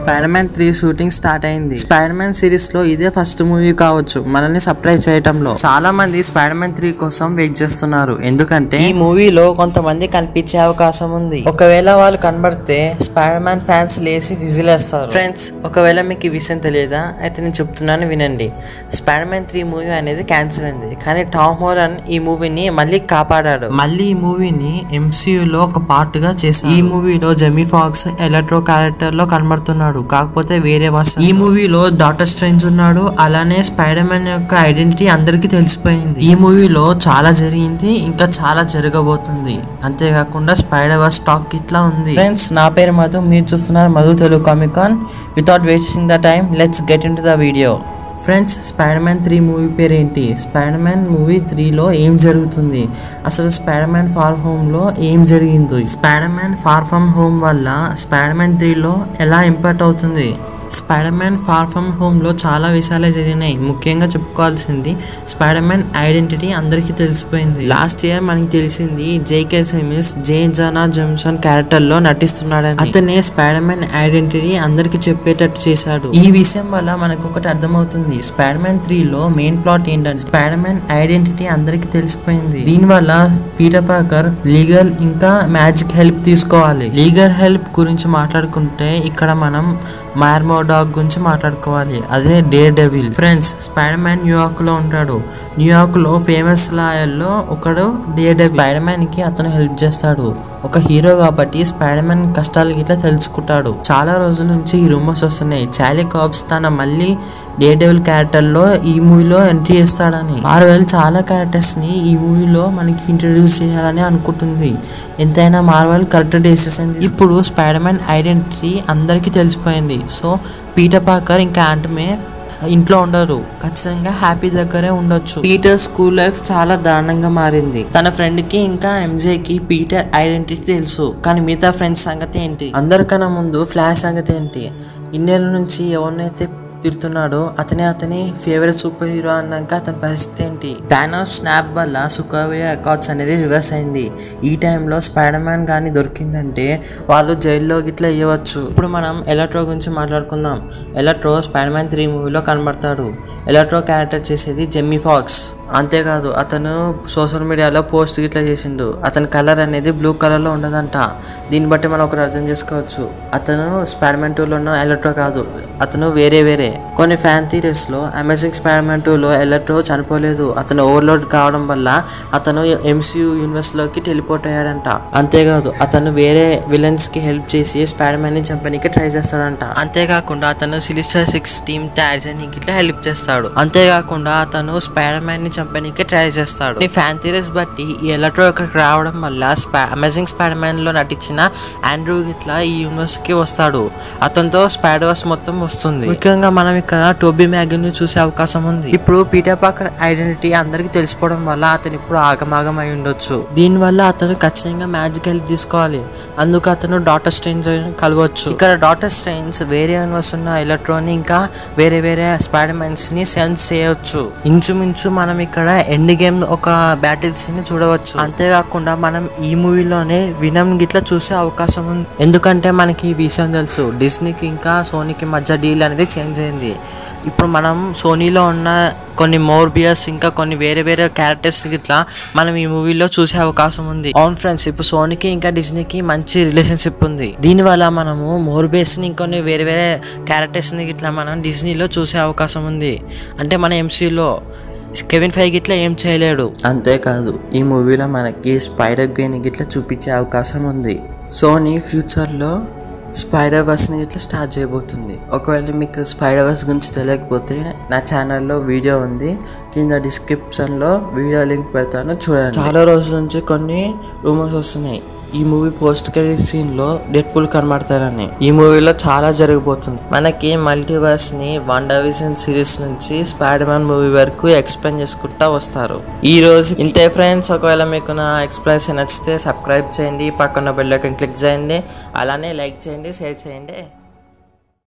spider Man three shooting start అయింది Spider Man series లో ఇదే ఫస్ట్ మూవీ కావచ్చు మనల్ని సర్ప్రైజ్ చేయటంలో చాలా మంది స్పైడర్ మ్యాన్ త్రీ కోసం వెయిట్ చేస్తున్నారు ఎందుకంటే ఈ మూవీలో కొంతమంది కనిపించే అవకాశం ఉంది ఒకవేళ వాళ్ళు కనబడితే స్పైడర్ మ్యాన్ ఫ్యాన్స్ లేసి విజిలేస్తారు ఫ్రెండ్స్ ఒకవేళ మీకు ఈ విషయం తెలియదా అయితే నేను చెప్తున్నాను వినండి స్పైడర్ మ్యాన్ త్రీ మూవీ అనేది క్యాన్సిల్ అయింది కానీ టామ్ హోలన్ ఈ మూవీని మళ్ళీ కాపాడాడు మళ్ళీ ఈ మూవీని MCU లో ఒక పార్ట్ గా చేశారు ఈ మూవీలో జెమీ ఫాక్స్ ఎలక్ట్రో క్యారెక్టర్ లో కనబడుతున్నాడు కాకపోతే వేరే వర్షన్ ఈ మూవీలో డాక్టర్ స్ట్రేంజ్ ఉన్నాడు అలానే స్పైడర్ మ్యాన్ యొక్క ఐడెంటిటీ అందరికీ తెలిసిపోయింది ఈ మూవీలో చాలా జరిగింది ఇంకా చాలా జరగబోతుంది అంతేకాకుండా స్పైడర్ వర్స్ టాక్ ఇట్లా ఉంది ఫ్రెండ్స్ నా పేరు మధు మీరు చూస్తున్నారు Madhu Telugu Comicon without wasting the time let's get into the video friends Spider Man three movie పేరు ఏంటి స్పైడర్ మ్యాన్ మూవీ త్రీలో ఏం జరుగుతుంది అసలు స్పైడర్ మ్యాన్ ఫార్ హోమ్లో ఏం జరిగింది Spider Man far from home వల్ల స్పైడర్ మ్యాన్ త్రీలో ఎలా ఇంపాక్ట్ అవుతుంది స్పైడర్ మ్యాన్ ఫార్ ఫ్రమ్ హోమ్లో చాలా విషయాలే జరిగినాయి ముఖ్యంగా చెప్పుకోవాల్సింది స్పైడర్ మ్యాన్ ఐడెంటిటీ అందరికీ తెలిసిపోయింది లాస్ట్ ఇయర్ మనకి తెలిసింది జేకే సెమిస్ జే జానా జెమ్సన్ క్యారెక్టర్లో నటిస్తున్నాడని అతనే స్పైడర్ మ్యాన్ ఐడెంటిటీ అందరికీ చెప్పేటట్టు చేశాడు ఈ విషయం వల్ల మనకు ఒకటి అర్థమవుతుంది స్పైడర్ మ్యాన్ త్రీలో మెయిన్ ప్లాట్ ఏంటంటే స్పైడర్ మ్యాన్ ఐడెంటిటీ అందరికీ తెలిసిపోయింది దీనివల్ల పీటర్ పాకర్ లీగల్ ఇంకా మ్యాజిక్ హెల్ప్ తీసుకోవాలి లీగల్ హెల్ప్ గురించి మాట్లాడుకుంటే ఇక్కడ మనం మార్మో డాగ్ గురించి మాట్లాడుకోవాలి అదే Daredevil friends Spider Man New York లో ఉంటాడు న్యూయార్క్ లో ఫేమస్ లాయర్లో ఒకడు డే డెవిల్ స్పైడర్ మ్యాన్ కి అతను హెల్ప్ చేస్తాడు ఒక హీరో కాబట్టి స్పైడర్ మ్యాన్ కష్టాలు గిట్లా తెలుసుకుంటాడు చాలా రోజుల నుంచి ఈ రూమర్స్ వస్తున్నాయి చాలీ కాబ్స్ తన మళ్ళీ డే డెవిల్ క్యారెక్టర్ లో ఈ మూవీలో ఎంట్రీ చేస్తాడని మార్వెల్ చాలా క్యారెక్టర్స్ ని ఈ మూవీలో మనకి ఇంట్రడ్యూస్ చేయాలని అనుకుంటుంది ఎంతైనా మార్వెల్ కరెక్ట్ డెసిషన్ ఇప్పుడు స్పైడర్ మ్యాన్ ఐడెంటిటీ అందరికీ తెలిసిపోయింది సో పీటర్ పాకర్ ఇంకా ఆంటమే ఇంట్లో ఉండరు ఖచ్చితంగా హ్యాపీ దగ్గరే ఉండొచ్చు పీటర్ స్కూల్ లైఫ్ చాలా దారుణంగా మారింది తన ఫ్రెండ్ కి ఇంకా ఎంజే కి పీటర్ ఐడెంటిటీ తెలుసు కానీ మిగతా ఫ్రెండ్స్ సంగతి ఏంటి అందరికన్నా ముందు ఫ్లాష్ సంగతి ఏంటి ఇన్నేళ్ళ నుంచి ఎవరినైతే తిడుతున్నాడో అతనే అతని ఫేవరెట్ సూపర్ హీరో అన్నాక అతని పరిస్థితి ఏంటి థానోస్ స్నాప్ వల్ల సుఖవే అకౌంట్స్ అనేది రివర్స్ అయింది ఈ టైంలో స్పైడర్ మ్యాన్ కానీ దొరికిందంటే వాళ్ళు జైల్లో గిట్లా వేయవచ్చు ఇప్పుడు మనం ఎలక్ట్రో గురించి మాట్లాడుకుందాం ఎలక్ట్రో స్పైడర్ మ్యాన్ త్రీ మూవీలో కనబడతాడు ఎలక్ట్రో క్యారెక్టర్ చేసేది జెమ్మీ ఫాక్స్ అంతేకాదు అతను సోషల్ మీడియాలో పోస్ట్ గిట్లా చేసిండు అతని కలర్ అనేది బ్లూ కలర్లో ఉండదంట దీన్ని బట్టి మనం ఒకటి అర్థం చేసుకోవచ్చు అతను స్పైడర్మ్యాన్ టూలో ఉన్న ఎలక్ట్రో కాదు అతను వేరే వేరే కొన్ని ఫ్యాన్ థీరీస్లో అమేజింగ్ స్పైడర్మ్యాన్ టూలో ఎలక్ట్రో చనిపోలేదు అతను ఓవర్లోడ్ కావడం వల్ల అతను ఎంసీయూ యూనివర్స్లోకి టెలిపోర్ట్ అయ్యాడంట అంతేకాదు అతను వేరే విలన్స్కి హెల్ప్ చేసి స్పైడర్మ్యాన్ని చంపడానికి ట్రై చేస్తాడంట అంతేకాకుండా అతను సిలిస్టర్ సిక్స్ టీమ్ తయారు చేయడానికి ఇట్లా హెల్ప్ చేస్తాడు అంతేకాకుండా అతను స్పైడర్ మ్యాన్ ని చంపడానికి ట్రై చేస్తాడు ఈ ఫ్యాన్ థీరీస్ బట్టి ఈ ఎలక్ట్రో ఇక్కడికి రావడం వల్ల స్పై అమేజింగ్ స్పైడర్ మ్యాన్ లో నటించిన ఆండ్రూ ఇట్లా ఈ యూనివర్స్ కి వస్తాడు అతనితో స్పైడర్స్ మొత్తం వస్తుంది ముఖ్యంగా మనం ఇక్కడ టోబీ మ్యాగిన్ ని చూసే అవకాశం ఉంది ఇప్పుడు పీటర్ పాకర్ ఐడెంటిటీ అందరికి తెలిసిపోవడం వల్ల అతను ఇప్పుడు ఆగమాగం అయి ఉండొచ్చు దీని వల్ల అతను ఖచ్చితంగా మ్యాజిక్ హెల్ప్ తీసుకోవాలి అందుకు అతను డాటర్ స్ట్రెయిన్స్ కలవచ్చు ఇక్కడ డాటర్ స్ట్రెయిన్స్ వేరే యూనివర్స్ ఉన్న ఎలక్ట్రాన్ ఇంకా వేరే వేరే స్పైడర్ మ్యాన్స్ ని సెన్స్ చేయొచ్చు ఇంచుమించు మనం ఇక్కడ ఎండ్ గేమ్ ఒక బ్యాటిల్స్ ని చూడవచ్చు అంతేకాకుండా మనం ఈ మూవీలోనే వినం గిట్లా చూసే అవకాశం ఉంది ఎందుకంటే మనకి ఈ విషయం తెలుసు డిస్నీకి ఇంకా సోనీకి మధ్య డీల్ అనేది చేంజ్ అయింది ఇప్పుడు మనం సోనీలో ఉన్న కొన్ని మోర్బియస్ ఇంకా కొన్ని వేరే వేరే క్యారెక్టర్స్ ఇట్లా మనం ఈ మూవీలో చూసే అవకాశం ఉంది అవును ఫ్రెండ్స్ ఇప్పుడు సోనీకి ఇంకా డిజ్నీకి మంచి రిలేషన్షిప్ ఉంది దీనివల్ల మనము మోర్బియస్ ని ఇంకొన్ని వేరే వేరే క్యారెక్టర్స్ ని ఇట్లా మనం డిజ్నీలో చూసే అవకాశం ఉంది అంటే మన ఎంసీలో కెవిన్ ఫైవ్ గిట్లా ఏం చేయలేడు అంతేకాదు ఈ మూవీలో మనకి స్పైడర్ గేన్ గిట్లా చూపించే అవకాశం ఉంది సోనీ ఫ్యూచర్లో స్పైడర్ వర్స్ని ఇట్లా స్టార్ట్ చేయబోతుంది ఒకవేళ మీకు స్పైడర్ వర్స్ గురించి తెలియకపోతే నా ఛానల్లో వీడియో ఉంది కింద డిస్క్రిప్షన్లో వీడియో లింక్ పెడతాను చూడండి చాలా రోజుల నుంచి కొన్ని రూమర్స్ వస్తున్నాయి ఈ మూవీ పోస్ట్ క్రెడిట్ సీన్ లో డెడ్ పుల్ కనబడతారని ఈ మూవీలో చాలా జరగబోతుంది మనకి మల్టీవర్స్ ని వన్ డివిజన్ సిరీస్ నుంచి స్పైడర్ మ్యాన్ మూవీ వరకు ఎక్స్ప్లెయిన్ చేసుకుంటా వస్తారు ఈ రోజు ఇంతే ఫ్రెండ్స్ ఒకవేళ మీకు నా ఎక్స్ప్లెనేషన్ నచ్చితే సబ్స్క్రైబ్ చేయండి పక్కన బెల్ ఐకాన్ క్లిక్ చేయండి అలానే లైక్ చేయండి షేర్ చేయండి